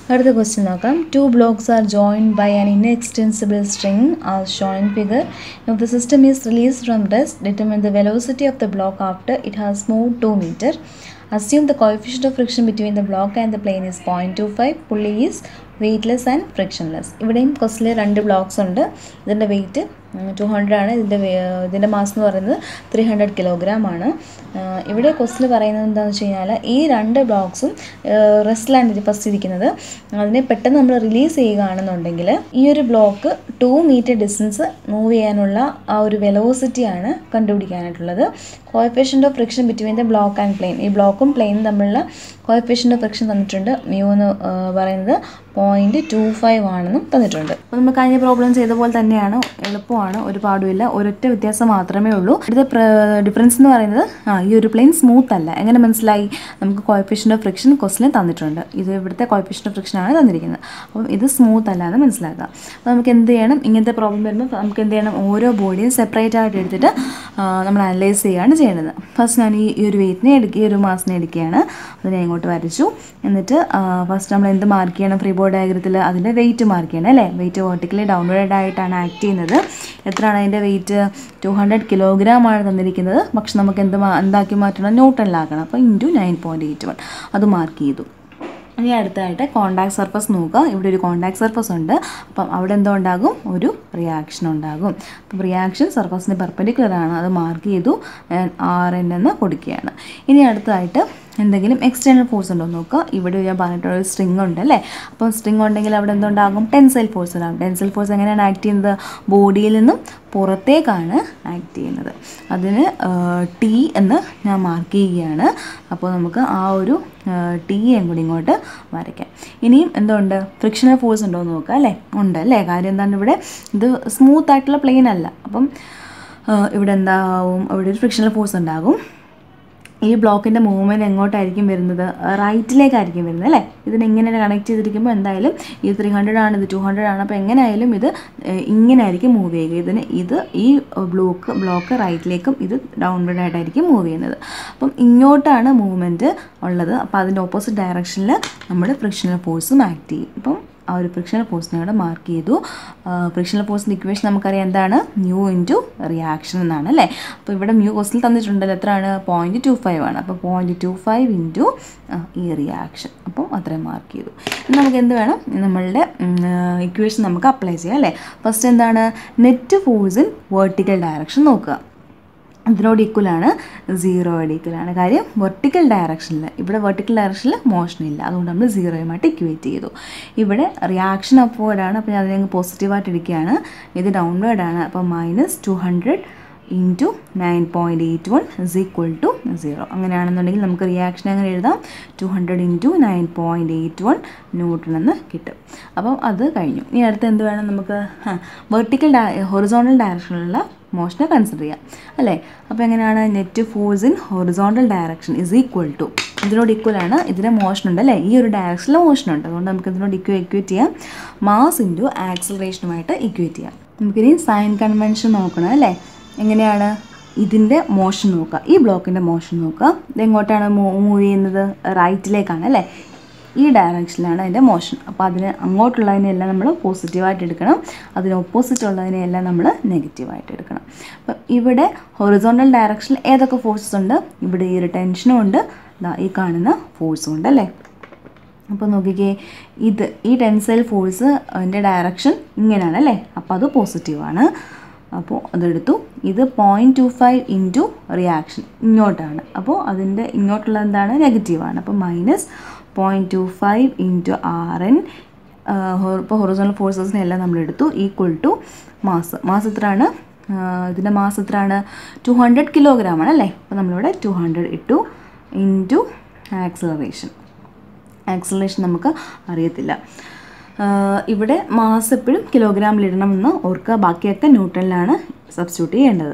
അടുത്ത ക്വസ്റ്റ്യൻ നോക്കാം two blocks are joined by an inextensible string are shown in figure if the system is release from rest determine the velocity of the block after it has move two metre assume the coefficient of friction between the block and the plane is point two five pulley is weightless and frictionless ഇവിടെയും ക്വസ്റ്റിൽ രണ്ട് blocks ഉണ്ട് ഇതിൻ്റെ wait two hundred ആണ് ഇതിൻ്റെ ഇതിൻ്റെ mass എന്ന് പറയുന്നത് ത്രീ ഹൺഡ്രഡ് കിലോഗ്രാം ആണ് ഇവിടെ ക്വസ്റ്റിൽ പറയുന്നത് എന്താണെന്ന് വെച്ച് കഴിഞ്ഞാൽ ഈ രണ്ട് ബ്ലോക്സും റെസ്റ്റിലാണ് ഇത് ഫസ്റ്റ് ഇരിക്കുന്നത് അതിനെ പെട്ടെന്ന് നമ്മൾ റിലീസ് ചെയ്യുകയാണെന്നുണ്ടെങ്കിൽ ഈ ഒരു block two metre distance move ചെയ്യാനുള്ള ആ ഒരു വെലോസിറ്റിയാണ് കണ്ടുപിടിക്കാനായിട്ടുള്ളത് coefficient of friction between the block and plane ഈ ബ്ലോക്കും പ്ലെയിനും തമ്മിലുള്ള കോയഫിഷ്യൻ്റ് ഓഫ് ഫ്രിക്ഷൻ തന്നിട്ടുണ്ട് മ്യൂ എന്ന് പറയുന്നത് പോയിൻറ്റ് ടു ഫൈവ് ആണെന്നും തന്നിട്ടുണ്ട് അപ്പോൾ നമ്മൾ കഴിഞ്ഞ പ്രോബ്ലം ചെയ്ത പോലെ തന്നെയാണ് എളുപ്പമാണ് ഒരു പാടുമില്ല ഒരൊറ്റ വ്യത്യാസം മാത്രമേ ഉള്ളൂ ഇവിടുത്തെ ഡിഫറൻസ് എന്ന് പറയുന്നത് ആ ഈ ഒരു പ്ലെയിൻ സ്മൂത്ത് അല്ല എങ്ങനെ മനസ്സിലായി നമുക്ക് കോയഫിഷ്യൻ്റ് ഓഫ് ഫ്രിക്ഷൻ ക്വസ്റ്റിന് തന്നിട്ടുണ്ട് ഇത് ഇവിടുത്തെ കോയഫിഷ്യൻ്റ് ഓഫ് ഫ്രിക്ഷൻ ആണ് തന്നിരിക്കുന്നത് അപ്പം ഇത് സ്മൂത്ത് അല്ല എന്ന് മനസ്സിലാക്കുക അപ്പോൾ നമുക്ക് എന്ത് ചെയ്യണം ഇങ്ങനത്തെ പ്രോബ്ലം വരുമ്പോൾ നമുക്ക് എന്ത് ചെയ്യണം ഓരോ ബോഡിയും സെപ്പറേറ്റ് ആയിട്ട് എടുത്തിട്ട് നമ്മൾ അനലൈസ് ചെയ്യുകയാണ് ചെയ്യേണ്ടത് ഫസ്റ്റ് ഞാൻ ഈ ഈ ഒരു വെയിറ്റിനെ എടുക്കുക ഈ ഒരു മാസിനെ എടുക്കുകയാണ് അതിനെ ഇങ്ങോട്ട് വരച്ചു എന്നിട്ട് ഫസ്റ്റ് നമ്മൾ എന്ത് മാർക്ക് ചെയ്യണം ഫ്രീ ബോർഡ് ഡയഗ്രത്തിൽ അതിൻ്റെ വെയിറ്റ് മാർക്ക് ചെയ്യണം അല്ലേ വെയിറ്റ് വെർട്ടിക്കലി ഡൗൺവേർഡ് ആയിട്ടാണ് ആക്ട് ചെയ്യുന്നത് എത്രയാണ് അതിൻ്റെ വെയിറ്റ് ടു ഹൺഡ്രഡ് കിലോഗ്രാം ആണ് തന്നിരിക്കുന്നത് പക്ഷെ നമുക്ക് എന്ത് എന്താക്കി മാറ്റണം ന്യൂട്ടണിലാക്കണം അപ്പോൾ into nine point eight one അത് മാർക്ക് ചെയ്തു ഇനി അടുത്തായിട്ട് കോണ്ടാക്ട് സർഫസ് നോക്കുക ഇവിടെ ഒരു കോണ്ടാക്ട് സർഫസ് ഉണ്ട് അപ്പം അവിടെ എന്തോ ഉണ്ടാകും ഒരു റിയാക്ഷൻ ഉണ്ടാകും അപ്പം റിയാക്ഷൻ സർഫസിന് പെർപ്പൻഡിക്കുലർ ആണ് അത് മാർക്ക് ചെയ്തു ആർ എൻ എന്ന് കൊടുക്കുകയാണ് ഇനി അടുത്തതായിട്ട് എന്തെങ്കിലും എക്സ്റ്റേണൽ ഫോഴ്സ് ഉണ്ടോ നോക്കുക ഇവിടെ ഞാൻ പറഞ്ഞിട്ടുള്ള ഒരു സ്ട്രിങ് ഉണ്ട് അല്ലേ അപ്പം സ്ട്രിങ് ഉണ്ടെങ്കിൽ അവിടെ എന്തുണ്ടാകും ടെൻസൈൽ ഫോഴ്സ് ഉണ്ടാകും ടെൻസൈൽ ഫോഴ്സ് എങ്ങനെയാണ് ആക്ട് ചെയ്യുന്നത് ബോഡിയിൽ നിന്നും പുറത്തേക്കാണ് ആക്ട് ചെയ്യുന്നത് അതിന് ടി എന്ന് ഞാൻ മാർക്ക് ചെയ്യുകയാണ് അപ്പോൾ നമുക്ക് ആ ഒരു ടിയും കൂടി ഇങ്ങോട്ട് വരയ്ക്കാം ഇനിയും എന്തുണ്ട് ഫ്രിക്ഷണൽ ഫോഴ്സ് ഉണ്ടോ എന്ന് നോക്കുക അല്ലേ ഉണ്ട് അല്ലേ കാര്യം എന്താണ് ഇവിടെ ഇത് സ്മൂത്ത് ആയിട്ടുള്ള പ്ലെയിൻ അല്ല അപ്പം ഇവിടെ എന്താവും ഇവിടെ ഒരു ഫ്രിക്ഷണൽ ഫോഴ്സ് ഉണ്ടാകും ഈ ബ്ലോക്കിൻ്റെ മൂവ്മെൻറ്റ് എങ്ങോട്ടായിരിക്കും വരുന്നത് റൈറ്റിലേക്കായിരിക്കും വരുന്നത് അല്ലേ ഇതിനെ ഇങ്ങനെ കണക്ട് ചെയ്തിരിക്കുമ്പോൾ എന്തായാലും ഇത് ത്രീ ഹൺഡ്രഡ് ആണ് ഇത് ടു ഹൺഡ്രഡ് ആണ് അപ്പോൾ എങ്ങനെയായാലും ഇത് ഇങ്ങനെ ആയിരിക്കും മൂവ് ചെയ്യുക ഇതിന് ഇത് ഈ ബ്ലോക്ക് ബ്ലോക്ക് റൈറ്റിലേക്കും ഇത് ഡൗൺവേർഡ് ആയിട്ടായിരിക്കും മൂവ് ചെയ്യുന്നത് അപ്പം ഇങ്ങോട്ടാണ് മൂവ്മെൻറ്റ് ഉള്ളത് അപ്പോൾ അതിൻ്റെ ഓപ്പോസിറ്റ് ഡയറക്ഷനിൽ നമ്മൾ ഫ്രിക്ഷണൽ ഫോഴ്സും ആക്ട് ചെയ്യും അപ്പം ആ ഒരു ഫ്രിക്ഷണൽ ഫോഴ്സിനെ അവിടെ മാർക്ക് ചെയ്തു ഫ്രിക്ഷണൽ ഫോഴ്സിൻ്റെ ഇക്വേഷൻ നമുക്കറിയാം എന്താണ് മ്യൂ ഇൻറ്റു റിയാക്ഷൻ എന്നാണ് അല്ലേ അപ്പോൾ ഇവിടെ മ്യൂ കോസ്റ്റിൽ തന്നിട്ടുണ്ടല്ലോ എത്രയാണ് പോയിൻറ്റ് ടു ഫൈവ് ആണ് അപ്പോൾ പോയിൻറ്റ് ടു ഫൈവ് ഇൻറ്റു ഈ റിയാക്ഷൻ അപ്പോൾ അത്രയും മാർക്ക് ചെയ്തു ഇനി നമുക്ക് എന്ത് വേണം നമ്മളുടെ ഇക്വേഷൻ നമുക്ക് അപ്ലൈ ചെയ്യാം അല്ലേ ഫസ്റ്റ് എന്താണ് net force in vertical direction നോക്കുക ഇതിനോട് ഈക്വലാണ് സീറോയോട് ഈക്വലാണ് കാര്യം വെർട്ടിക്കൽ ഡയറക്ഷനിൽ ഇവിടെ വെർട്ടിക്കൽ ഡയറക്ഷനിൽ മോഷൻ ഇല്ല അതുകൊണ്ട് നമ്മൾ സീറോയുമായിട്ട് ഇക്വേറ്റ് ചെയ്തു ഇവിടെ റിയാക്ഷൻ അപ്വേർഡാണ് അപ്പോൾ ഞാൻ അതിനെ പോസിറ്റീവായിട്ട് ഇരിക്കുകയാണ് ഇത് ഡൗൺവേർഡ് ആണ് അപ്പോൾ minus two hundred into nine point eight one is equal to zero അങ്ങനെയാണെന്നുണ്ടെങ്കിൽ നമുക്ക് റിയാക്ഷൻ അങ്ങനെ എഴുതാം two hundred into nine point eight one newton എന്ന് കിട്ടും അപ്പം അത് കഴിഞ്ഞു ഇനി അടുത്ത് എന്ത് വേണം നമുക്ക് വെർട്ടിക്കൽ ഡയ ഹൊറിസോണ്ടൽ ഡയറക്ഷനിലുള്ള മോഷനെ കൺസിഡർ ചെയ്യാം അല്ലേ അപ്പോൾ എങ്ങനെയാണ് net force in horizontal direction is equal to ഇതിനോട് ഈക്വൽ ആണ് ഇതിന് മോഷൻ ഉണ്ട് അല്ലേ ഈ ഒരു ഡയറക്ഷനിൽ മോഷൻ ഉണ്ട് അതുകൊണ്ട് നമുക്ക് ഇതിനോട് ഇക്വ ഇക്വേറ്റ് ചെയ്യാം മാസ് ഇൻറ്റു ആക്സലറേഷനുമായിട്ട് ഇക്വേറ്റ് ചെയ്യാം നമുക്കിനി സൈൻ കൺവെൻഷൻ നോക്കണം അല്ലേ എങ്ങനെയാണ് ഇതിൻ്റെ മോഷൻ നോക്കുക ഈ ബ്ലോക്കിൻ്റെ മോഷൻ നോക്കുക ഇത് എങ്ങോട്ടാണ് മൂവ് ചെയ്യുന്നത് റൈറ്റിലേക്കാണ് അല്ലേ ഈ ഡയറക്ഷനിലാണ് അതിൻ്റെ മോഷൻ അപ്പോൾ അതിന് അങ്ങോട്ടുള്ളതിനെല്ലാം നമ്മൾ പോസിറ്റീവായിട്ട് എടുക്കണം അതിന് ഓപ്പോസിറ്റ് ഉള്ളതിനെല്ലാം നമ്മൾ നെഗറ്റീവായിട്ട് എടുക്കണം അപ്പം ഇവിടെ ഹൊറിസോണ്ടൽ ഡയറക്ഷനിൽ ഏതൊക്കെ ഫോഴ്സസ് ഉണ്ട് ഇവിടെ ഈ ഒരു ടെൻഷനും ഉണ്ട് ഇതാ ഈ കാണുന്ന ഫോഴ്സും ഉണ്ട് അല്ലേ അപ്പോൾ നോക്കിക്കേ ഇത് ഈ ടെൻസൈൽ ഫോഴ്സ് അതിൻ്റെ ഡയറക്ഷൻ ഇങ്ങനെയാണ് അല്ലേ അപ്പോൾ അത് പോസിറ്റീവാണ് അപ്പോൾ അതെടുത്തു ഇത് point two five into reaction ഇങ്ങോട്ടാണ് അപ്പോൾ അതിൻ്റെ ഇങ്ങോട്ടുള്ള എന്താണ് നെഗറ്റീവാണ് അപ്പോൾ minus point two five into R N ഇപ്പോൾ ഹൊറിസോണൽ ഫോഴ്സസിനെ എല്ലാം നമ്മൾ എടുത്തു ഈക്വൽ ടു മാസ് മാസ് എത്രയാണ് ഇതിൻ്റെ മാസ് എത്രയാണ് ടു ഹൺഡ്രഡ് കിലോഗ്രാം ആണ് അല്ലേ അപ്പോൾ നമ്മളിവിടെ ടു ഹൺഡ്രഡ് ഇട്ടു ഇൻറ്റു ആക്സലറേഷൻ ആക്സലറേഷൻ നമുക്ക് അറിയത്തില്ല ഇവിടെ മാസ് എപ്പോഴും കിലോഗ്രാമിലിടണമെന്ന് ഓർക്കുക ബാക്കിയൊക്കെ ന്യൂട്ടണിലാണ് സബ്സ്റ്റിറ്റ്യൂട്ട് ചെയ്യേണ്ടത്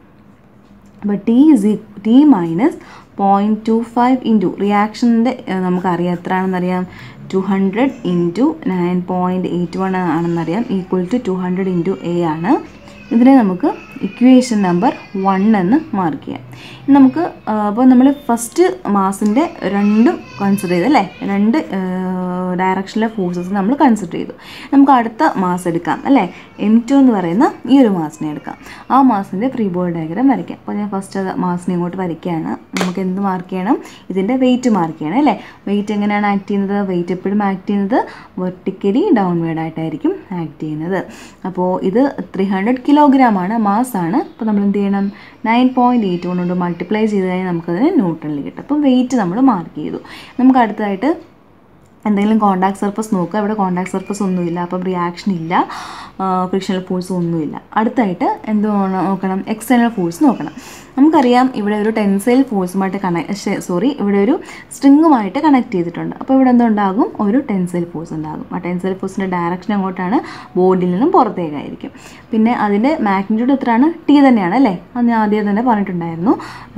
അപ്പോൾ T is T minus point two five into റിയാക്ഷൻ്റെ നമുക്കറിയാം എത്രയാണെന്നറിയാം two hundred into nine point eight one ആണെന്നറിയാം equal to two hundred into a ആണ് ഇതിനെ നമുക്ക് ഇക്വേഷൻ നമ്പർ വൺ എന്ന് മാർക്ക് ചെയ്യാം ഇനി നമുക്ക് അപ്പോൾ നമ്മൾ ഫസ്റ്റ് മാസിൻ്റെ രണ്ടും കൺസിഡർ ചെയ്തു അല്ലേ രണ്ട് ഡയറക്ഷനിലെ ഫോഴ്സസ് നമ്മൾ കൺസിഡർ ചെയ്തു നമുക്ക് അടുത്ത മാസ് എടുക്കാം അല്ലേ എം ടു എന്ന് പറയുന്ന ഈ ഒരു മാസിനെ എടുക്കാം ആ മാസിൻ്റെ ഫ്രീ ബോൾ ഡയഗ്രാം വരയ്ക്കാം അപ്പോൾ ഞാൻ ഫസ്റ്റ് മാസിനെ ഇങ്ങോട്ട് വരയ്ക്കുകയാണ് നമുക്ക് എന്ത് മാർക്ക് ചെയ്യണം ഇതിൻ്റെ വെയിറ്റ് മാർക്ക് ചെയ്യണം അല്ലേ വെയിറ്റ് എങ്ങനെയാണ് ആക്ട് ചെയ്യുന്നത് വെയിറ്റ് എപ്പോഴും ആക്ട് ചെയ്യുന്നത് വെർട്ടിക്കലി ഡൗൺവേർഡ് ആയിട്ടായിരിക്കും ആക്ട് ചെയ്യുന്നത് അപ്പോൾ ഇത് ത്രീ ഹൺഡ്രഡ് കിലോഗ്രാം ആണ് മാസ് ആണ് അപ്പോൾ നമ്മൾ എന്ത് ചെയ്യണം നയൻ പോയിൻറ്റ് എയ്റ്റ് കൊണ്ട് മൾട്ടിപ്ലൈ ചെയ്ത് കഴിഞ്ഞാൽ നമുക്കതിന് ന്യൂട്രണിൽ കിട്ടും അപ്പം വെയിറ്റ് നമ്മൾ മാർക്ക് ചെയ്തു നമുക്ക് അടുത്തതായിട്ട് എന്തെങ്കിലും കോണ്ടാക്ട് സർഫസ് നോക്കുക ഇവിടെ കോണ്ടാക്ട് സർഫസ് ഒന്നുമില്ല അപ്പം റിയാക്ഷൻ ഇല്ല ഫ്രിക്ഷണൽ ഫോഴ്സ് ഒന്നുമില്ല അടുത്തായിട്ട് എന്ത് നോക്കണം എക്സ്റ്റേണൽ ഫോഴ്സ് നോക്കണം നമുക്കറിയാം ഇവിടെ ഒരു ടെൻസൈൽ ഫോഴ്സുമായിട്ട് കണക്ട് സോറി ഇവിടെ ഒരു സ്ട്രിങ്ങുമായിട്ട് കണക്ട് ചെയ്തിട്ടുണ്ട് അപ്പോൾ ഇവിടെ എന്തുണ്ടാകും ഒരു ടെൻസൈൽ ഫോഴ്സ് ഉണ്ടാകും ആ ടെൻസൈൽ ഫോഴ്സിൻ്റെ ഡയറക്ഷൻ അങ്ങോട്ടാണ് ബോർഡിൽ നിന്നും പുറത്തേക്കായിരിക്കും പിന്നെ അതിൻ്റെ മാഗ്നിറ്റ്യൂഡ് എത്രയാണ് ടി തന്നെയാണ് അല്ലേ അത് ഞാൻ ആദ്യം തന്നെ പറഞ്ഞിട്ടുണ്ടായിരുന്നു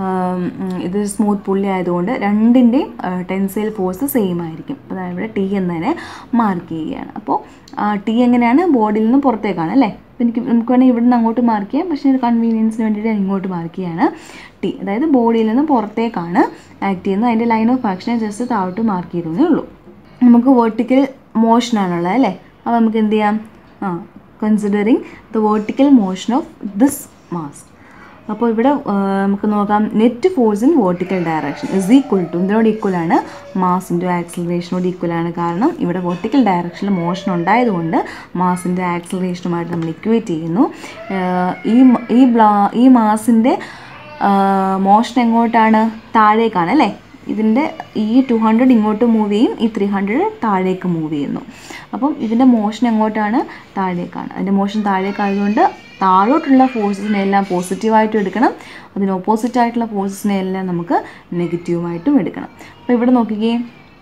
ഇത് സ്മൂത്ത് പുള്ളി ആയതുകൊണ്ട് രണ്ടിൻ്റെയും ടെൻസൈൽ ഫോഴ്സ് സെയിം ആയിരിക്കും അതായത് ഇവിടെ ടി എന്നതിനെ മാർക്ക് ചെയ്യുകയാണ് അപ്പോൾ ടി എങ്ങനെയാണ് ബോഡിയിൽ നിന്ന് പുറത്തേക്കാണ് അല്ലേ അപ്പോൾ എനിക്ക് നമുക്ക് വേണമെങ്കിൽ ഇവിടെ നിന്ന് അങ്ങോട്ട് മാർക്ക് ചെയ്യാം പക്ഷേ ഒരു കൺവീനിയൻസിന് വേണ്ടിയിട്ട് ഞാൻ ഇങ്ങോട്ട് മാർക്ക് ചെയ്യാണ് ടി അതായത് ബോഡിയിൽ നിന്ന് പുറത്തേക്കാണ് ആക്ട് ചെയ്യുന്നത് അതിൻ്റെ ലൈൻ ഓഫ് ആക്ഷനെ ജസ്റ്റ് താഴോട്ട് മാർക്ക് ചെയ്തേ ഉള്ളൂ നമുക്ക് വേർട്ടിക്കൽ മോഷനാണുള്ളത് അല്ലേ അപ്പോൾ നമുക്ക് എന്ത് ചെയ്യാം ആ considering the vertical motion of this mass അപ്പോൾ ഇവിടെ നമുക്ക് നോക്കാം net force in vertical direction is equal to ഇതിനോട് ഈക്വൽ ആണ് മാസിൻ്റെ ആക്സിലറേഷനോട് ഈക്വൽ ആണ് കാരണം ഇവിടെ വെർട്ടിക്കൽ ഡയറക്ഷനിൽ മോഷൻ ഉണ്ടായതുകൊണ്ട് മാസിൻ്റെ ആക്സിലറേഷനുമായിട്ട് നമ്മൾ ഇക്വേറ്റ് ചെയ്യുന്നു ഈ ഈ ബ്ലാ ഈ മാസിൻ്റെ മോഷൻ എങ്ങോട്ടാണ് താഴേക്കാണ് അല്ലേ ഇതിൻ്റെ ഈ ടു ഹൺഡ്രഡ് ഇങ്ങോട്ട് മൂവ് ചെയ്യും ഈ ത്രീ ഹൺഡ്രഡ് താഴേക്ക് മൂവ് ചെയ്യുന്നു അപ്പം ഇതിൻ്റെ മോഷൻ എങ്ങോട്ടാണ് താഴേക്കാണ് അതിൻ്റെ മോഷൻ താഴേക്കായതുകൊണ്ട് താഴോട്ടുള്ള ഫോഴ്സസിനെ എല്ലാം പോസിറ്റീവായിട്ടും എടുക്കണം അതിന് ഓപ്പോസിറ്റ് ആയിട്ടുള്ള ഫോഴ്സസിനെ എല്ലാം നമുക്ക് നെഗറ്റീവായിട്ടും എടുക്കണം അപ്പോൾ ഇവിടെ നോക്കിക്കേ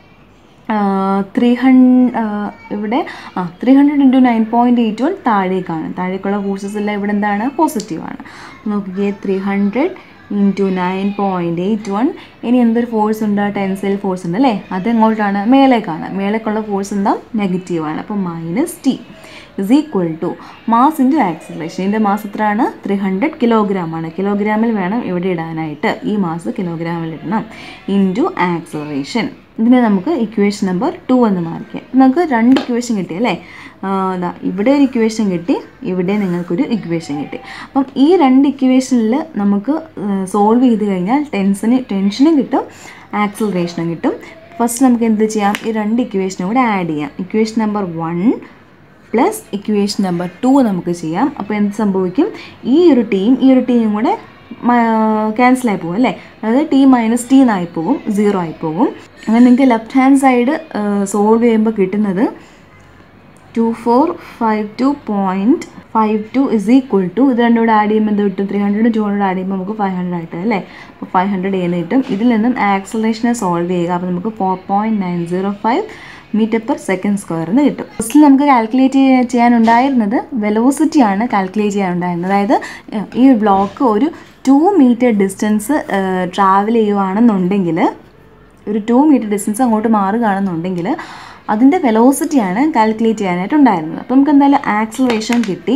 ത്രീ ഹൺഡ് ഇവിടെ ആ three hundred into nine point eight one താഴേക്കാണ് താഴേക്കുള്ള ഫോഴ്സസ് എല്ലാം ഇവിടെ എന്താണ് പോസിറ്റീവാണ് നോക്കിക്കേ three hundred into nine point eight one ഇനി എന്തൊരു ഫോഴ്സ് ഉണ്ട് ടെൻസൈൽ ഫോഴ്സ് ഉണ്ട് അല്ലേ അതെങ്ങോട്ടാണ് മേലേക്കാണ് മേലേക്കുള്ള ഫോഴ്സ് എന്താ നെഗറ്റീവാണ് അപ്പോൾ minus T is equal to mass into acceleration ഇതിൻ്റെ മാസ് എത്രയാണ് ത്രീ ഹൺഡ്രഡ് കിലോഗ്രാം ആണ് കിലോഗ്രാമിൽ വേണം ഇവിടെ ഇടാനായിട്ട് ഈ മാസ് കിലോഗ്രാമിൽ ഇടണം ഇൻറ്റു ആക്സിലറേഷൻ ഇതിനെ നമുക്ക് ഇക്വേഷൻ നമ്പർ ടു എന്ന് മാർക്ക് ചെയ്യാം നമുക്ക് രണ്ട് ഇക്വേഷൻ കിട്ടി അല്ലേ ഇതാ ഇവിടെ ഒരു ഇക്വേഷൻ കിട്ടി ഇവിടെ നിങ്ങൾക്കൊരു ഇക്വേഷൻ കിട്ടി അപ്പം ഈ രണ്ട് ഇക്വേഷനിൽ നമുക്ക് സോൾവ് ചെയ്ത് കഴിഞ്ഞാൽ ടെൻഷന് ടെൻഷനും കിട്ടും ആക്സിലറേഷനും കിട്ടും ഫസ്റ്റ് നമുക്ക് എന്ത് ചെയ്യാം ഈ രണ്ട് ഇക്വേഷനും കൂടെ ആഡ് ചെയ്യാം equation number one plus equation number two നമുക്ക് ചെയ്യാം അപ്പോൾ എന്ത് സംഭവിക്കും ഈ ഒരു ടീം ഈ ഒരു ടീം കൂടെ ക്യാൻസലായി പോകും അല്ലേ അതായത് ടി മൈനസ് ടി എന്നായി പോകും സീറോ ആയി പോകും അങ്ങനെ നിങ്ങൾക്ക് ലെഫ്റ്റ് ഹാൻഡ് സൈഡ് സോൾവ് ചെയ്യുമ്പോൾ കിട്ടുന്നത് two four five two point five two is equal to ഇത് രണ്ടും കൂടെ ആഡ് ചെയ്യുമ്പോൾ എന്ത് കിട്ടും three hundred two hundred add ചെയ്യുമ്പോൾ നമുക്ക് ഫൈവ് ഹൺഡ്രഡ് ആയിട്ട് അല്ലേ അപ്പോൾ ഫൈവ് ഹൺഡ്രഡ് എന്ന് കിട്ടും ഇതിൽ നിന്നും ആക്സലേഷനെ സോൾവ് ചെയ്യുക അപ്പോൾ നമുക്ക് four point nine zero five metre per second square എന്ന് കിട്ടും ഫസ്റ്റിൽ നമുക്ക് കാൽക്കുലേറ്റ് ചെയ്യാനുണ്ടായിരുന്നത് വെലോസിറ്റി ആണ് കാൽക്കുലേറ്റ് ചെയ്യാനുണ്ടായിരുന്നത് അതായത് ഈ ബ്ലോക്ക് ഒരു ടു മീറ്റർ ഡിസ്റ്റൻസ് ട്രാവൽ ചെയ്യുവാണെന്നുണ്ടെങ്കിൽ ഒരു ടു മീറ്റർ ഡിസ്റ്റൻസ് അങ്ങോട്ട് മാറുകയാണെന്നുണ്ടെങ്കിൽ അതിൻ്റെ വെലോസിറ്റിയാണ് കാൽക്കുലേറ്റ് ചെയ്യാനായിട്ടുണ്ടായിരുന്നത് അപ്പോൾ നമുക്ക് എന്തായാലും ആക്സലറേഷൻ കിട്ടി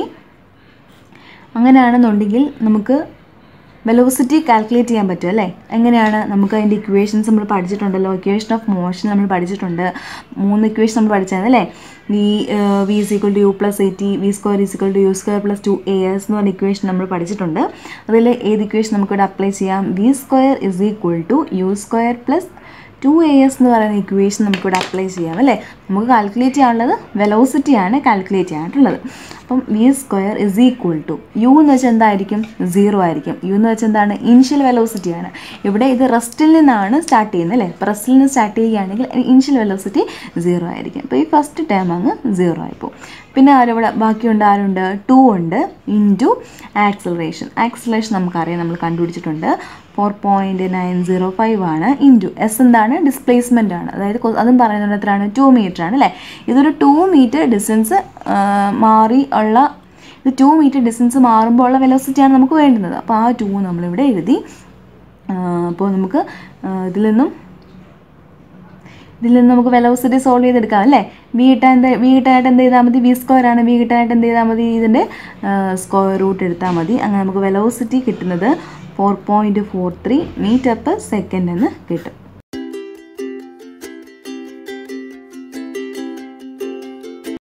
അങ്ങനെയാണെന്നുണ്ടെങ്കിൽ നമുക്ക് വെലോസിറ്റി കാൽക്കുലേറ്റ് ചെയ്യാൻ പറ്റും അല്ലേ എങ്ങനെയാണ് നമുക്ക് അതിൻ്റെ ഇക്വേഷൻസ് നമ്മൾ പഠിച്ചിട്ടുണ്ടല്ലോ ഇക്വേഷൻ ഓഫ് മോഷൻ നമ്മൾ പഠിച്ചിട്ടുണ്ട് മൂന്ന് ഇക്വേഷൻ നമ്മൾ പഠിച്ചായിരുന്നു അല്ലേ v v is equal to u plus a t v square is equal to u square plus two a s എന്ന് പറഞ്ഞ ഇക്വേഷൻ നമ്മൾ പഠിച്ചിട്ടുണ്ട് അതിൽ ഏത് ഇക്വേഷൻ നമുക്കിവിടെ അപ്ലൈ ചെയ്യാം v square is equal to u square plus two a s എന്ന് പറയുന്ന ഇക്വേഷൻ നമുക്കിവിടെ അപ്ലൈ ചെയ്യാം അല്ലേ നമുക്ക് കാൽക്കുലേറ്റ് ചെയ്യാനുള്ളത് വെലോസിറ്റിയാണ് കാൽക്കുലേറ്റ് ചെയ്യാനായിട്ടുള്ളത് അപ്പം v square is equal to u എന്ന് വെച്ചാൽ എന്തായിരിക്കും സീറോ ആയിരിക്കും യു എന്ന് വെച്ചാൽ എന്താണ് ഇനിഷ്യൽ വെലോസിറ്റിയാണ് ഇവിടെ ഇത് റെസ്റ്റിൽ നിന്നാണ് സ്റ്റാർട്ട് ചെയ്യുന്നത് അല്ലേ അപ്പോൾ റെസ്റ്റിൽ നിന്ന് സ്റ്റാർട്ട് ചെയ്യുകയാണെങ്കിൽ ഇനിഷ്യൽ വെലോസിറ്റി സീറോ ആയിരിക്കും അപ്പോൾ ഈ ഫസ്റ്റ് ടേം അങ്ങ് സീറോ ആയിപ്പോവും പിന്നെ ആരവിടെ ബാക്കിയുണ്ട് ആരുണ്ട് ടു ഉണ്ട് ഇൻറ്റു ആക്സലറേഷൻ ആക്സലറേഷൻ നമുക്കറിയാം നമ്മൾ കണ്ടുപിടിച്ചിട്ടുണ്ട് four point nine zero five ആണ് ഇൻറ്റു എസ് എന്താണ് ഡിസ്പ്ലേസ്മെൻ്റ് ആണ് അതായത് അതും പറയുന്നത് എത്രയാണ് ടു മീറ്റർ ആണ് അല്ലേ ഇതൊരു ടു മീറ്റർ ഡിസ്റ്റൻസ് മാറി ഉള്ള ഇത് ടു മീറ്റർ ഡിസ്റ്റൻസ് മാറുമ്പോൾ ഉള്ള വെലോസിറ്റിയാണ് നമുക്ക് വേണ്ടുന്നത് അപ്പോൾ ആ ടു നമ്മളിവിടെ എഴുതി അപ്പോൾ നമുക്ക് ഇതിൽ നിന്നും ഇതിൽ നിന്ന് നമുക്ക് വെലോസിറ്റി സോൾവ് ചെയ്തെടുക്കാം അല്ലേ വി കിട്ടാൻ എന്ത് വി കിട്ടാനായിട്ട് എന്ത് ചെയ്താൽ മതി വി സ്ക്വയർ ആണ് വി കിട്ടാനായിട്ട് എന്ത് ചെയ്താൽ മതി ഇതിൻ്റെ സ്ക്വയർ റൂട്ട് എടുത്താൽ മതി അങ്ങനെ നമുക്ക് വെലോസിറ്റി കിട്ടുന്നത് four point four three metre per second എന്ന് കിട്ടും